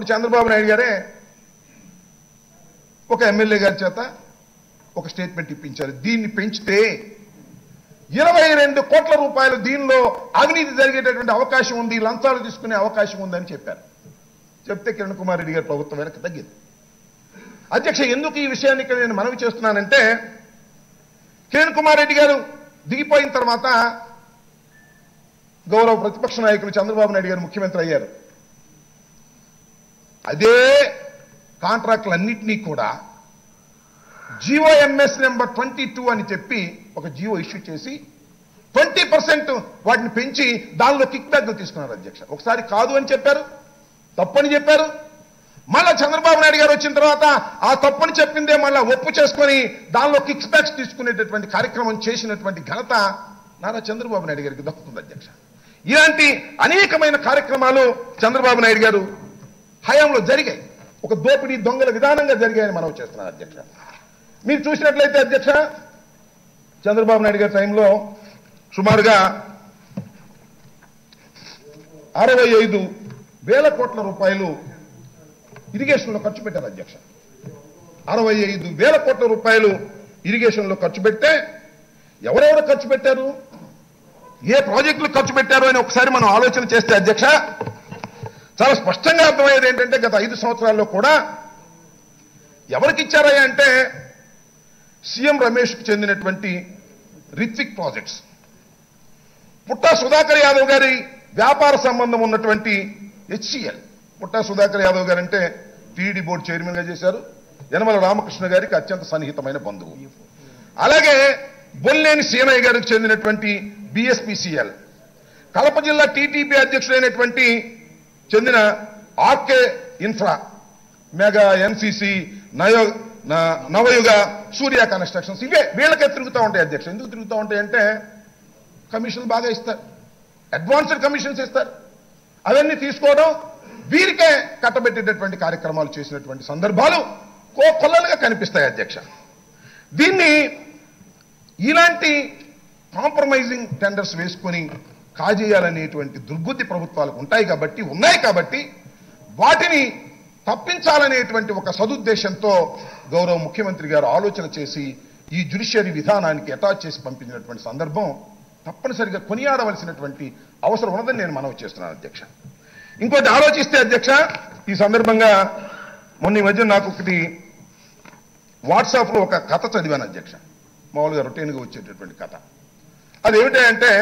అప్పుడు చంద్రబాబు నాయుడు గారే ఒక ఎమ్మెల్యే గారి చేత ఒక స్టేట్మెంట్ ఇప్పించారు దీన్ని పెంచితే ఇరవై రెండు కోట్ల రూపాయలు దీనిలో అవినీతి జరిగేటటువంటి అవకాశం ఉంది లంచాలు తీసుకునే అవకాశం ఉందని చెప్పారు చెప్తే కిరణ్ కుమార్ రెడ్డి గారి ప్రభుత్వం వెనక్కి తగ్గింది అధ్యక్ష ఎందుకు ఈ విషయాన్ని ఇక్కడ నేను మనవి చేస్తున్నానంటే కిరణ్ కుమార్ రెడ్డి గారు దిగిపోయిన తర్వాత గౌరవ ప్రతిపక్ష నాయకులు చంద్రబాబు నాయుడు గారు ముఖ్యమంత్రి అయ్యారు అదే కాంట్రాక్టులన్నింటినీ కూడా జిఓఎంఎస్ నెంబర్ ట్వంటీ టూ అని చెప్పి ఒక జియో ఇష్యూ చేసి ట్వంటీ పర్సెంట్ వాటిని పెంచి దానిలో కిక్ బ్యాక్లు తీసుకున్నారు అధ్యక్ష ఒకసారి కాదు అని చెప్పారు తప్పని చెప్పారు మళ్ళా చంద్రబాబు నాయుడు గారు వచ్చిన తర్వాత ఆ తప్పని చెప్పిందే మళ్ళా ఒప్పు చేసుకొని దానిలో కిక్స్ బ్యాక్స్ తీసుకునేటటువంటి కార్యక్రమం చేసినటువంటి ఘనత నారా చంద్రబాబు నాయుడు గారికి దక్కుతుంది అధ్యక్ష ఇలాంటి అనేకమైన కార్యక్రమాలు చంద్రబాబు నాయుడు గారు హయాంలో జరిగాయి ఒక దోపిడీ దొంగల విధానంగా జరిగాయని మనం చేస్తున్నారు అధ్యక్ష మీరు చూసినట్లయితే అధ్యక్ష చంద్రబాబు నాయుడు గారి టైంలో సుమారుగా అరవై ఐదు వేల కోట్ల రూపాయలు ఇరిగేషన్లో ఖర్చు పెట్టారు అధ్యక్ష అరవై ఐదు వేల కోట్ల రూపాయలు ఇరిగేషన్లో ఖర్చు పెడితే ఎవరెవరు ఖర్చు పెట్టారు ఏ ప్రాజెక్టులు ఖర్చు పెట్టారు అని ఒకసారి మనం ఆలోచన చేస్తే అధ్యక్ష చాలా స్పష్టంగా అర్థమయ్యేది ఏంటంటే గత ఐదు సంవత్సరాల్లో కూడా ఎవరికి ఇచ్చారయ్యా అంటే సీఎం రమేష్కి చెందినటువంటి రిత్విక్ ప్రాజెక్ట్స్ పుట్టా సుధాకర్ యాదవ్ గారి వ్యాపార సంబంధం ఉన్నటువంటి హెచ్సిఎల్ పుట్టా సుధాకర్ యాదవ్ గారు అంటే టీడీ బోర్డు చైర్మన్ గా చేశారు యనమల రామకృష్ణ గారికి అత్యంత సన్నిహితమైన బంధువు అలాగే బొల్లేని సీనయ్య గారికి చెందినటువంటి బిఎస్పిసిఎల్ కడప జిల్లా టీటీపీ అధ్యక్షుడైనటువంటి చెందిన ఆర్కే ఇన్ఫ్రా మెగా ఎన్సిసి నయో న- నవయుగ సూర్య కన్స్ట్రక్షన్స్ ఇవే వీళ్ళకే తిరుగుతూ ఉంటాయి అధ్యక్ష ఎందుకు తిరుగుతూ ఉంటాయి అంటే కమిషన్లు బాగా ఇస్తారు అడ్వాన్స్డ్ కమిషన్స్ ఇస్తారు అవన్నీ తీసుకోవడం వీరికే కట్టబెట్టేటటువంటి కార్యక్రమాలు చేసినటువంటి సందర్భాలు కోకొల్లలుగా కనిపిస్తాయి అధ్యక్ష దీన్ని ఇలాంటి కాంప్రమైజింగ్ టెండర్స్ వేసుకొని కాజేయాలనేటువంటి దుర్బుద్ధి ప్రభుత్వాలకు ఉంటాయి కాబట్టి ఉన్నాయి కాబట్టి వాటిని తప్పించాలనేటువంటి ఒక సదుద్దేశంతో గౌరవ ముఖ్యమంత్రి గారు ఆలోచన చేసి ఈ జ్యుడిషియరీ విధానానికి అటాచ్ చేసి పంపించినటువంటి సందర్భం తప్పనిసరిగా కొనియాడవలసినటువంటి అవసరం ఉన్నదని నేను మనవి చేస్తున్నాను అధ్యక్ష ఇంకోటి ఆలోచిస్తే అధ్యక్ష ఈ సందర్భంగా మొన్న ఈ మధ్య నాకు ఒకటి వాట్సాప్లో ఒక కథ చదివాను అధ్యక్ష మామూలుగా రొటీన్గా వచ్చేటటువంటి కథ అది ఏమిటంటే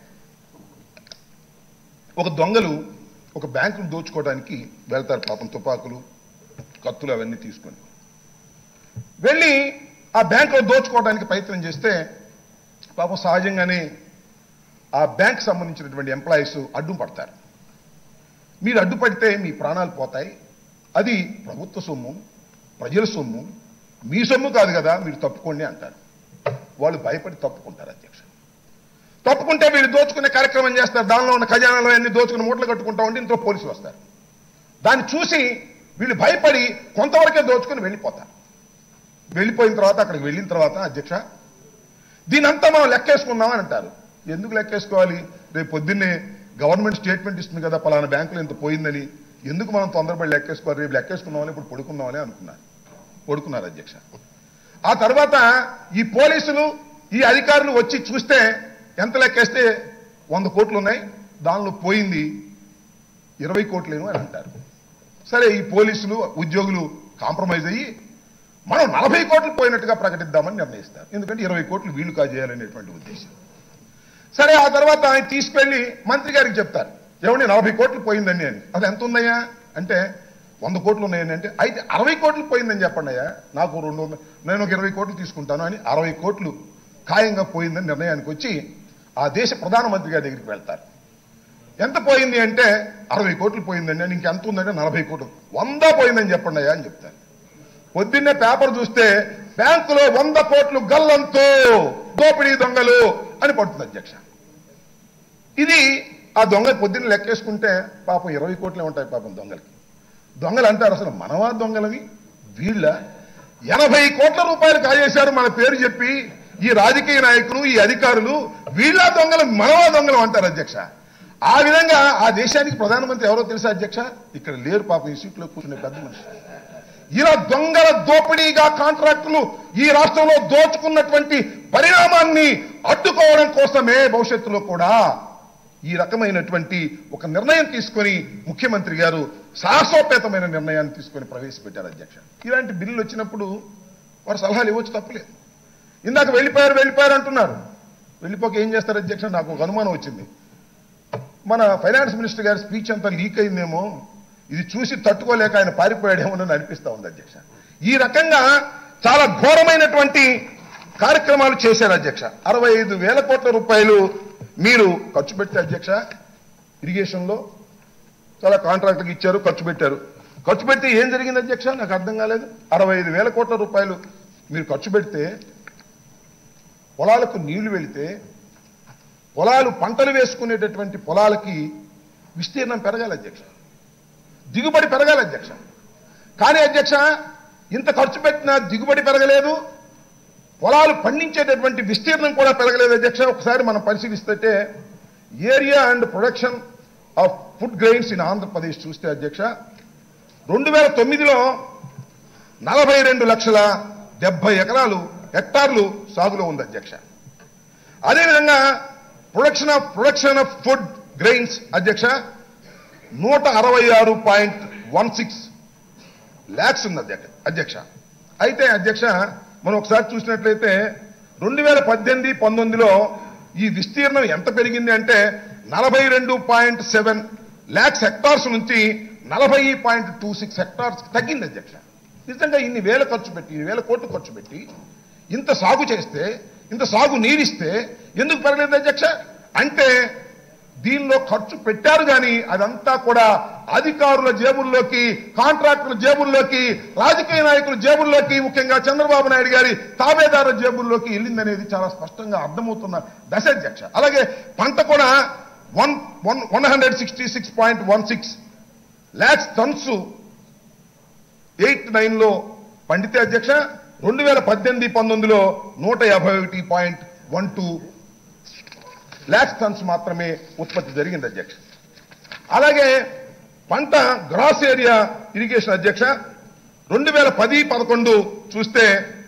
ఒక దొంగలు ఒక బ్యాంకును దోచుకోవడానికి వెళ్తారు పాపం తుపాకులు కత్తులు అవన్నీ తీసుకొని వెళ్ళి ఆ బ్యాంకులో దోచుకోవడానికి ప్రయత్నం చేస్తే పాపం సహజంగానే ఆ బ్యాంక్ సంబంధించినటువంటి ఎంప్లాయీస్ అడ్డు పడతారు మీరు అడ్డుపడితే మీ ప్రాణాలు పోతాయి అది ప్రభుత్వ సొమ్ము ప్రజల సొమ్ము మీ సొమ్ము కాదు కదా మీరు తప్పుకోండి అంటారు వాళ్ళు భయపడి తప్పుకుంటారు అధ్యక్ష తప్పుకుంటే వీళ్ళు దోచుకునే కార్యక్రమం చేస్తారు దానిలో ఉన్న ఖజానాలో అన్ని దోచుకుని మూటలు కట్టుకుంటా ఉంటే ఇంట్లో పోలీసులు వస్తారు దాన్ని చూసి వీళ్ళు భయపడి కొంతవరకే దోచుకుని వెళ్ళిపోతారు వెళ్ళిపోయిన తర్వాత అక్కడికి వెళ్ళిన తర్వాత అధ్యక్ష దీనంతా మనం లెక్కేసుకుందామని అంటారు ఎందుకు లెక్కేసుకోవాలి రేపు పొద్దున్నే గవర్నమెంట్ స్టేట్మెంట్ ఇస్తుంది కదా పలానా బ్యాంకులో ఇంత పోయిందని ఎందుకు మనం తొందరపడి లెక్కేసుకోవాలి రేపు లెక్కేసుకుందామని ఇప్పుడు పడుకుందామని అనుకున్నారు పడుకున్నారు అధ్యక్ష ఆ తర్వాత ఈ పోలీసులు ఈ అధికారులు వచ్చి చూస్తే ఎంత లెక్కేస్తే వంద కోట్లు ఉన్నాయి దానిలో పోయింది ఇరవై కోట్లేను అని అంటారు సరే ఈ పోలీసులు ఉద్యోగులు కాంప్రమైజ్ అయ్యి మనం నలభై కోట్లు పోయినట్టుగా ప్రకటిద్దామని నిర్ణయిస్తారు ఎందుకంటే ఇరవై కోట్లు వీళ్ళు కాజేయాలనేటువంటి ఉద్దేశం సరే ఆ తర్వాత ఆయన తీసుకెళ్లి మంత్రి గారికి చెప్తారు ఏమండి నలభై కోట్లు పోయిందని అని అది ఎంత ఉందయ్యా అంటే వంద కోట్లు ఉన్నాయని అంటే అయితే అరవై కోట్లు పోయిందని చెప్పండి అయ్యా నాకు రెండు వందలు నేను ఒక ఇరవై కోట్లు తీసుకుంటాను అని అరవై కోట్లు ఖాయంగా పోయిందని నిర్ణయానికి వచ్చి ఆ దేశ ప్రధానమంత్రి గారి దగ్గరికి వెళ్తారు ఎంత పోయింది అంటే అరవై కోట్లు పోయిందండి అని ఇంకెంత ఉందంటే నలభై కోట్లు వంద పోయిందని చెప్పండి అయ్యా అని చెప్తారు పొద్దున్నే పేపర్ చూస్తే బ్యాంకులో వంద కోట్లు గల్లంతో దోపిడీ దొంగలు అని పడుతుంది అధ్యక్ష ఇది ఆ దొంగ పొద్దున్న లెక్కేసుకుంటే పాపం ఇరవై కోట్లే ఉంటాయి పాపం దొంగలకి దొంగలు అంటారు అసలు మనవా దొంగలవి వీళ్ళ ఎనభై కోట్ల రూపాయలు కాజేశారు మన పేరు చెప్పి ఈ రాజకీయ నాయకులు ఈ అధికారులు వీళ్ళ దొంగలు మనవా దొంగలు అంటారు అధ్యక్ష ఆ విధంగా ఆ దేశానికి ప్రధానమంత్రి ఎవరో తెలుసా అధ్యక్ష ఇక్కడ లేరు పాపం ఈ సీట్లో కూర్చునే పెద్ద మనిషి ఇలా దొంగల దోపిడీగా కాంట్రాక్టులు ఈ రాష్ట్రంలో దోచుకున్నటువంటి పరిణామాన్ని అడ్డుకోవడం కోసమే భవిష్యత్తులో కూడా ఈ రకమైనటువంటి ఒక నిర్ణయం తీసుకొని ముఖ్యమంత్రి గారు సాహసోపేతమైన నిర్ణయాన్ని తీసుకొని ప్రవేశపెట్టారు అధ్యక్ష ఇలాంటి బిల్లులు వచ్చినప్పుడు వారు సలహాలు ఇవ్వచ్చు తప్పలేదు ఇందాక వెళ్ళిపోయారు వెళ్ళిపోయారు అంటున్నారు వెళ్ళిపోక ఏం చేస్తారు అధ్యక్ష నాకు ఒక అనుమానం వచ్చింది మన ఫైనాన్స్ మినిస్టర్ గారి స్పీచ్ అంతా లీక్ అయిందేమో ఇది చూసి తట్టుకోలేక ఆయన పారిపోయాడేమో అని అనిపిస్తా ఉంది అధ్యక్ష ఈ రకంగా చాలా ఘోరమైనటువంటి కార్యక్రమాలు చేశారు అధ్యక్ష అరవై ఐదు వేల కోట్ల రూపాయలు మీరు ఖర్చు పెట్టే అధ్యక్ష ఇరిగేషన్లో చాలా కాంట్రాక్టులకు ఇచ్చారు ఖర్చు పెట్టారు ఖర్చు పెడితే ఏం జరిగింది అధ్యక్ష నాకు అర్థం కాలేదు అరవై ఐదు వేల కోట్ల రూపాయలు మీరు ఖర్చు పెడితే పొలాలకు నీళ్లు వెళితే పొలాలు పంటలు వేసుకునేటటువంటి పొలాలకి విస్తీర్ణం పెరగాలి అధ్యక్ష దిగుబడి పెరగాలి అధ్యక్ష కానీ అధ్యక్ష ఇంత ఖర్చు పెట్టినా దిగుబడి పెరగలేదు పొలాలు పండించేటటువంటి విస్తీర్ణం కూడా పెరగలేదు అధ్యక్ష ఒకసారి మనం పరిశీలిస్తే area and production of food grains in Andhra Pradesh చూస్తే అధ్యక్ష రెండు వేల తొమ్మిదిలో నలభై రెండు లక్షల డెబ్బై ఎకరాలు హెక్టార్లు సాగులో ఉంది అధ్యక్ష అదేవిధంగా production of production of food grains అధ్యక్ష నూట అరవై ఆరు పాయింట్ వన్ సిక్స్ ల్యాక్స్ ఉంది అధ్యక్ష అధ్యక్ష అయితే అధ్యక్ష మనం ఒకసారి చూసినట్లయితే రెండు వేల పద్దెనిమిది పంతొమ్మిదిలో ఈ విస్తీర్ణం ఎంత పెరిగింది అంటే నలభై రెండు పాయింట్ సెవెన్ ల్యాక్స్ హెక్టార్స్ నుంచి నలభై పాయింట్ టూ సిక్స్ హెక్టార్స్ తగ్గింది అధ్యక్ష నిజంగా ఇన్ని వేల ఖర్చు పెట్టి ఇన్ని వేల కోట్లు ఖర్చు పెట్టి ఇంత సాగు చేస్తే ఇంత సాగు నీరిస్తే ఎందుకు పెరగలేదు అధ్యక్ష అంటే దీనిలో ఖర్చు పెట్టారు కానీ అదంతా కూడా అధికారుల జేబుల్లోకి కాంట్రాక్టుల జేబుల్లోకి రాజకీయ నాయకుల జేబుల్లోకి ముఖ్యంగా చంద్రబాబు నాయుడు గారి తాబేదారుల జేబుల్లోకి వెళ్ళిందనేది చాలా స్పష్టంగా అర్థమవుతున్న దశ అధ్యక్ష అలాగే పంట కూడా one one one hundred sixty six point one six lakhs tons eight nine లో పండితే అధ్యక్ష రెండు వేల పద్దెనిమిది పంతొమ్మిదిలో నూట యాభై ఒకటి point one two lakhs tons మాత్రమే ఉత్పత్తి జరిగింది అధ్యక్ష అలాగే పంట గ్రాస్ ఏరియా ఇరిగేషన్ అధ్యక్ష రెండు వేల పది పదకొండు చూస్తే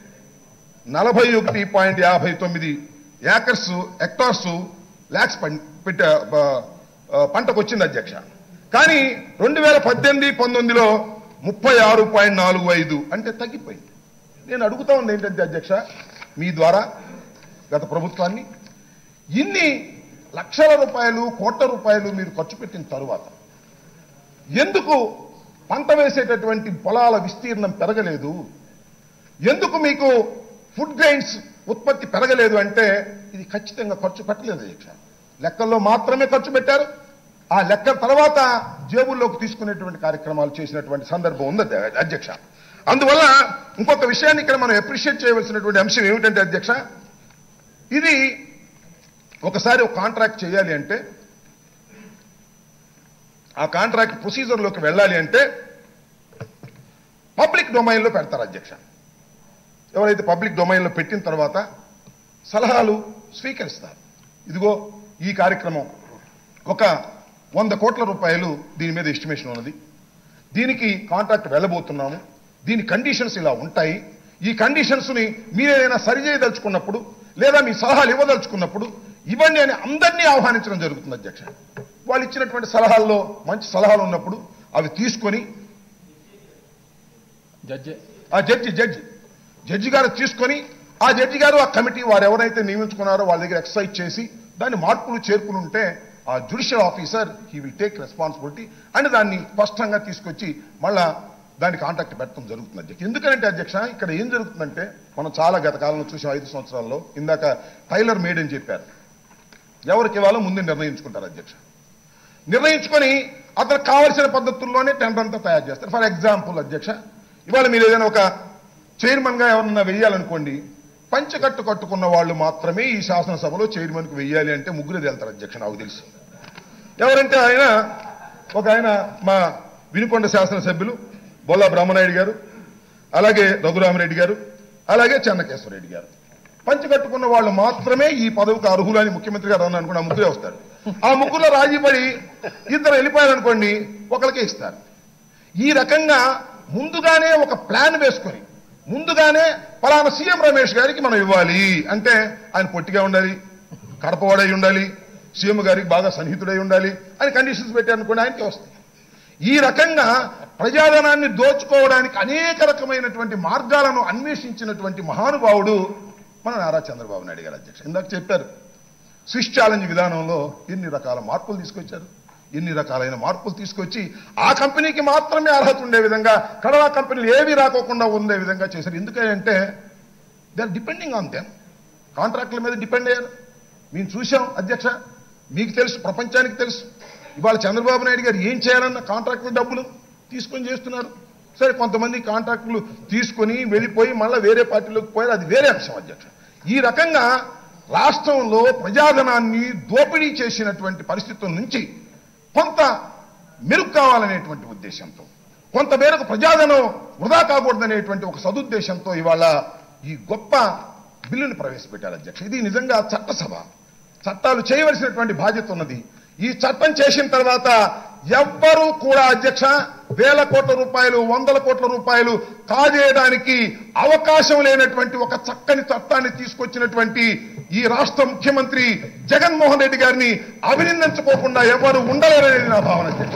నలభై ఒకటి పాయింట్ యాభై తొమ్మిది ఏకర్స్ హెక్టార్స్ ల్యాక్స్ పం- పెట్ట బ- ఆ, పంటకు వచ్చింది అధ్యక్ష కానీ రెండు వేల పద్దెనిమిది పంతొమ్మిదిలో ముప్పై ఆరు పాయింట్ నాలుగు ఐదు అంటే తగ్గిపోయింది నేను అడుగుతా ఉంది ఏంటంటే అధ్యక్ష మీ ద్వారా గత ప్రభుత్వాన్ని ఇన్ని లక్షల రూపాయలు కోట్ల రూపాయలు మీరు ఖర్చు పెట్టిన తరువాత ఎందుకు పంట వేసేటటువంటి పొలాల విస్తీర్ణం పెరగలేదు ఎందుకు మీకు ఫుడ్ గ్రెయిన్స్ ఉత్పత్తి పెరగలేదు అంటే ఇది ఖచ్చితంగా ఖర్చు పెట్టలేదు అధ్యక్ష లెక్కల్లో మాత్రమే ఖర్చు పెట్టారు ఆ లెక్క తర్వాత జేబుల్లోకి తీసుకునేటువంటి కార్యక్రమాలు చేసినటువంటి సందర్భం ఉంది అధ్య- అధ్యక్ష అందువల్ల ఇంకొక విషయాన్ని ఇక్కడ మనం అప్రిషియేట్ చేయవలసినటువంటి అంశం ఏమిటంటే అధ్యక్ష ఇది ఒకసారి ఒక కాంట్రాక్ట్ చేయాలి అంటే ఆ కాంట్రాక్ట్ ప్రొసీజర్లోకి వెళ్ళాలి అంటే పబ్లిక్ డొమైన్లో పెడతారు అధ్యక్ష ఎవరైతే పబ్లిక్ డొమైన్లో పెట్టిన తర్వాత సలహాలు స్వీకరిస్తారు ఇదిగో ఈ కార్యక్రమం ఒక వంద కోట్ల రూపాయలు దీని మీద ఎస్టిమేషన్ ఉన్నది దీనికి కాంట్రాక్ట్ వెళ్ళబోతున్నాము దీని కండిషన్స్ ఇలా ఉంటాయి ఈ కండిషన్స్ ని మీరేదైనా సరి చేయదలుచుకున్నప్పుడు లేదా మీ సలహాలు ఇవ్వదలుచుకున్నప్పుడు ఇవ్వండి అని అందరినీ ఆహ్వానించడం జరుగుతుంది అధ్యక్ష వాళ్ళు ఇచ్చినటువంటి సలహాల్లో మంచి సలహాలు ఉన్నప్పుడు అవి తీసుకొని జడ్జి ఆ జడ్జి జడ్జి జడ్జి గారు తీసుకొని ఆ జడ్జి గారు ఆ కమిటీ వారు ఎవరైతే నియమించుకున్నారో వాళ్ళ దగ్గర ఎక్సర్సైజ్ చేసి దాన్ని మార్పులు చేర్పులు ఉంటే ఆ judicial officer he will take responsibility and దాన్ని స్పష్టంగా తీసుకొచ్చి మళ్ళా దాన్ని కాంటాక్ట్ పెట్టడం జరుగుతుంది అధ్యక్ష ఎందుకంటే అధ్యక్ష ఇక్కడ ఏం జరుగుతుందంటే మనం చాలా గత కాలంలో చూసాం ఐదు సంవత్సరాల్లో ఇందాక టైలర్ మేడ్ అని చెప్పారు ఎవరికి ఇవ్వాలో ముందు నిర్ణయించుకుంటారు అధ్యక్ష నిర్ణయించుకొని అతనికి కావలసిన పద్ధతుల్లోనే టెండర్ అంతా తయారు చేస్తారు ఫర్ ఎగ్జాంపుల్ అధ్యక్ష ఇవాళ మీరు ఏదైనా ఒక చైర్మన్ గా ఎవరన్నా వెయ్యాలనుకోండి పంచకట్టు కట్టుకున్న వాళ్ళు మాత్రమే ఈ శాసనసభలో చైర్మన్ కు వెయ్యాలి అంటే ముగ్గురు వెళ్తారు అధ్యక్ష నాకు తెలుసు ఎవరంటే ఆయన ఒక ఆయన మా వినుకొండ శాసనసభ్యులు బొల్లా బ్రహ్మనాయుడు గారు అలాగే రఘురామరెడ్డి గారు అలాగే చెన్నకేశ్వరరెడ్డి గారు పంచి కట్టుకున్న వాళ్ళు మాత్రమే ఈ పదవికి అర్హులు అని ముఖ్యమంత్రి గారు అన్నారు అనుకున్న ముగ్గురే వస్తారు ఆ ముగ్గురులో రాజీ పడి ఇద్దరు వెళ్ళిపోయారు అనుకోండి ఒకరికే ఇస్తారు ఈ రకంగా ముందుగానే ఒక ప్లాన్ వేసుకొని ముందుగానే పలానా సీఎం రమేష్ గారికి మనం ఇవ్వాలి అంటే ఆయన పొట్టిగా ఉండాలి కడపవాడై ఉండాలి సీఎం గారికి బాగా సన్నిహితుడై ఉండాలి అని కండిషన్స్ పెట్టారనుకోండి ఆయనకి వస్తాయి ఈ రకంగా ప్రజాధనాన్ని దోచుకోవడానికి అనేక రకమైనటువంటి మార్గాలను అన్వేషించినటువంటి మహానుభావుడు మన నారా చంద్రబాబు నాయుడు గారు అధ్యక్ష ఇందాక చెప్పారు స్విచ్ ఛాలెంజ్ విధానంలో ఎన్ని రకాల మార్పులు తీసుకొచ్చారు ఎన్ని రకాలైన మార్పులు తీసుకొచ్చి ఆ కంపెనీకి మాత్రమే అర్హత ఉండే విధంగా కడవా కంపెనీలు ఏవి రాకోకుండా ఉండే విధంగా చేశారు ఎందుకంటే they are depending on them కాంట్రాక్టుల మీద డిపెండ్ అయ్యారు మేము చూసాం అధ్యక్ష మీకు తెలుసు ప్రపంచానికి తెలుసు ఇవాళ చంద్రబాబు నాయుడు గారు ఏం చేయాలన్న కాంట్రాక్టుల డబ్బులు తీసుకొని చేస్తున్నారు సరే కొంతమంది కాంట్రాక్టులు తీసుకొని వెళ్ళిపోయి మళ్ళీ వేరే పార్టీలోకి పోయారు అది వేరే అంశం అధ్యక్ష ఈ రకంగా రాష్ట్రంలో ప్రజాధనాన్ని దోపిడీ చేసినటువంటి పరిస్థితుల నుంచి కొంత మెరుగు కావాలనేటువంటి ఉద్దేశంతో కొంత మేరకు ప్రజాధనం వృధా కాకూడదనేటువంటి ఒక సదుద్దేశంతో ఇవాళ ఈ గొప్ప బిల్లుని ప్రవేశపెట్టారు అధ్యక్ష ఇది నిజంగా చట్టసభ చట్టాలు చేయవలసినటువంటి బాధ్యత ఉన్నది ఈ చట్టం చేసిన తర్వాత ఎవ్వరూ కూడా అధ్యక్ష వేల కోట్ల రూపాయలు వందల కోట్ల రూపాయలు కాజేయడానికి అవకాశం లేనటువంటి ఒక చక్కని చట్టాన్ని తీసుకొచ్చినటువంటి ఈ రాష్ట్ర ముఖ్యమంత్రి జగన్మోహన్ రెడ్డి గారిని అభినందించుకోకుండా ఎవరు ఉండలేరనేది నా భావన అధ్యక్ష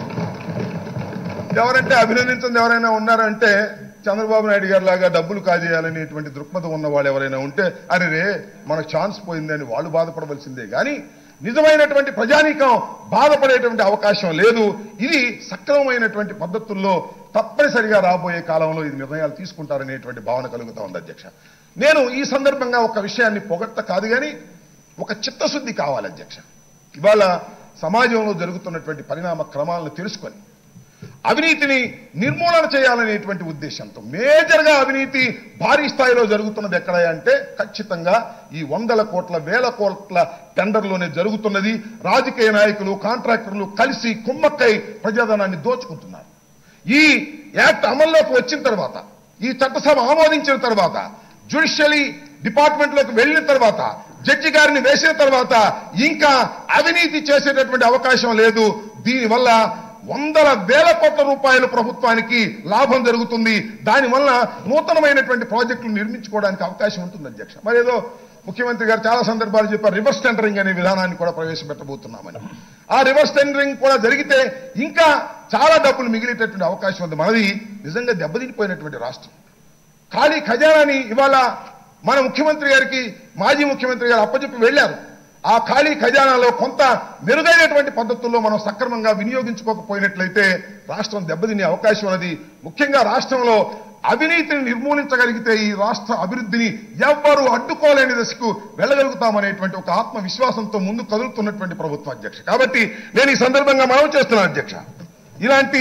ఎవరంటే అభినందించింది ఎవరైనా ఉన్నారంటే చంద్రబాబు నాయుడు గారి లాగా డబ్బులు కాజేయాలనేటువంటి దృక్పథం ఉన్న వాళ్ళు ఎవరైనా ఉంటే అరే రే మనకు ఛాన్స్ పోయిందని వాళ్ళు బాధపడవలసిందే కానీ నిజమైనటువంటి ప్రజానీకం బాధపడేటువంటి అవకాశం లేదు ఇది సక్రమమైనటువంటి పద్ధతుల్లో తప్పనిసరిగా రాబోయే కాలంలో ఇది నిర్ణయాలు తీసుకుంటారనేటువంటి భావన కలుగుతా ఉంది అధ్యక్ష నేను ఈ సందర్భంగా ఒక విషయాన్ని పొగట్ట కాదు కానీ ఒక చిత్తశుద్ధి కావాలి అధ్యక్ష ఇవాళ సమాజంలో జరుగుతున్నటువంటి పరిణామ క్రమాలను తెలుసుకొని అవినీతిని నిర్మూలన చేయాలనేటువంటి ఉద్దేశంతో మేజర్గా అవినీతి భారీ స్థాయిలో జరుగుతున్నది ఎక్కడ అంటే ఖచ్చితంగా ఈ వందల కోట్ల వేల కోట్ల టెండర్లోనే జరుగుతున్నది రాజకీయ నాయకులు కాంట్రాక్టర్లు కలిసి కుమ్మక్కై ప్రజాధనాన్ని దోచుకుంటున్నారు ఈ యాక్ట్ అమల్లోకి వచ్చిన తర్వాత ఈ చట్టసభ ఆమోదించిన తర్వాత జ్యుడిషియలీ డిపార్ట్మెంట్ లోకి వెళ్ళిన తర్వాత జడ్జి గారిని వేసిన తర్వాత ఇంకా అవినీతి చేసేటటువంటి అవకాశం లేదు దీనివల్ల వందల వేల కోట్ల రూపాయలు ప్రభుత్వానికి లాభం జరుగుతుంది దానివల్ల నూతనమైనటువంటి ప్రాజెక్టులు నిర్మించుకోవడానికి అవకాశం ఉంటుంది అధ్యక్ష మరి ఏదో ముఖ్యమంత్రి గారు చాలా సందర్భాలు చెప్పారు రివర్స్ టెండరింగ్ అనే విధానాన్ని కూడా ప్రవేశపెట్టబోతున్నామని ఆ రివర్స్ టెండరింగ్ కూడా జరిగితే ఇంకా చాలా డబ్బులు మిగిలేటటువంటి అవకాశం ఉంది మనది నిజంగా దెబ్బతినిపోయినటువంటి రాష్ట్రం ఖాళీ ఖజానాని ఇవాళ మన ముఖ్యమంత్రి గారికి మాజీ ముఖ్యమంత్రి గారు అప్పచెప్పి వెళ్ళారు ఆ ఖాళీ ఖజానాలో కొంత మెరుగైనటువంటి పద్ధతుల్లో మనం సక్రమంగా వినియోగించుకోకపోయినట్లయితే రాష్ట్రం దెబ్బతినే అవకాశం ఉన్నది ముఖ్యంగా రాష్ట్రంలో అవినీతిని నిర్మూలించగలిగితే ఈ రాష్ట్ర అభివృద్ధిని ఎవ్వరూ అడ్డుకోలేని దశకు వెళ్ళగలుగుతామనేటువంటి ఒక ఆత్మవిశ్వాసంతో ముందు కదులుతున్నటువంటి ప్రభుత్వం అధ్యక్ష కాబట్టి నేను ఈ సందర్భంగా మనం చేస్తున్నాను అధ్యక్ష ఇలాంటి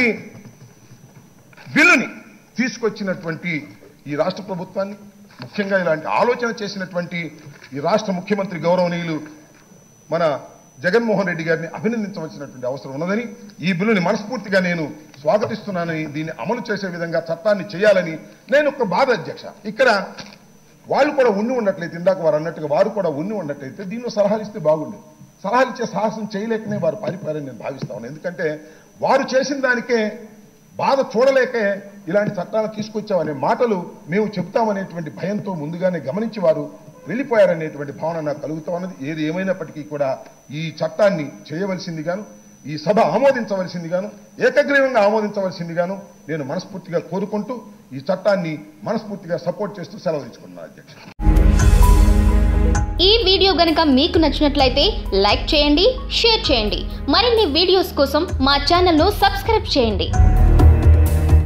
బిల్లుని తీసుకొచ్చినటువంటి ఈ రాష్ట్ర ప్రభుత్వాన్ని ముఖ్యంగా ఇలాంటి ఆలోచన చేసినటువంటి ఈ రాష్ట్ర ముఖ్యమంత్రి గౌరవనీయులు మన జగన్మోహన్ రెడ్డి గారిని అభినందించవలసినటువంటి అవసరం ఉన్నదని ఈ బిల్లుని మనస్ఫూర్తిగా నేను స్వాగతిస్తున్నానని దీన్ని అమలు చేసే విధంగా చట్టాన్ని చేయాలని నేను ఒక బాధ అధ్యక్ష ఇక్కడ వాళ్ళు కూడా ఉండి ఉన్నట్లయితే ఇందాక వారు అన్నట్టుగా వారు కూడా ఉండి ఉన్నట్లయితే దీనిలో సలహాలు ఇస్తే బాగుండేది సలహాలు ఇచ్చే సాహసం చేయలేకనే వారు పారిపోయారని నేను భావిస్తా ఉన్నాను ఎందుకంటే వారు చేసిన దానికే బాధ చూడలేకే ఇలాంటి చట్టాలు తీసుకొచ్చామనే మాటలు మేము చెప్తామనేటువంటి భయంతో ముందుగానే గమనించి వారు వెళ్ళిపోయారనేటువంటి భావన నాకు కలుగుతా ఉన్నది ఏది ఏమైనప్పటికీ కూడా ఈ చట్టాన్ని చేయవలసిందిగాను ఈ సభ ఆమోదించవలసిందిగాను ఏకగ్రీవంగా ఆమోదించవలసిందిగాను నేను మనస్ఫూర్తిగా కోరుకుంటూ ఈ చట్టాన్ని మనస్ఫూర్తిగా సపోర్ట్ చేస్తూ సెలవు తీసుకున్నాను అధ్యక్ష ఈ వీడియో గనుక మీకు నచ్చినట్లయితే లైక్ చేయండి షేర్ చేయండి మరిన్ని వీడియోస్ కోసం మా ఛానల్ను సబ్స్క్రైబ్ చేయండి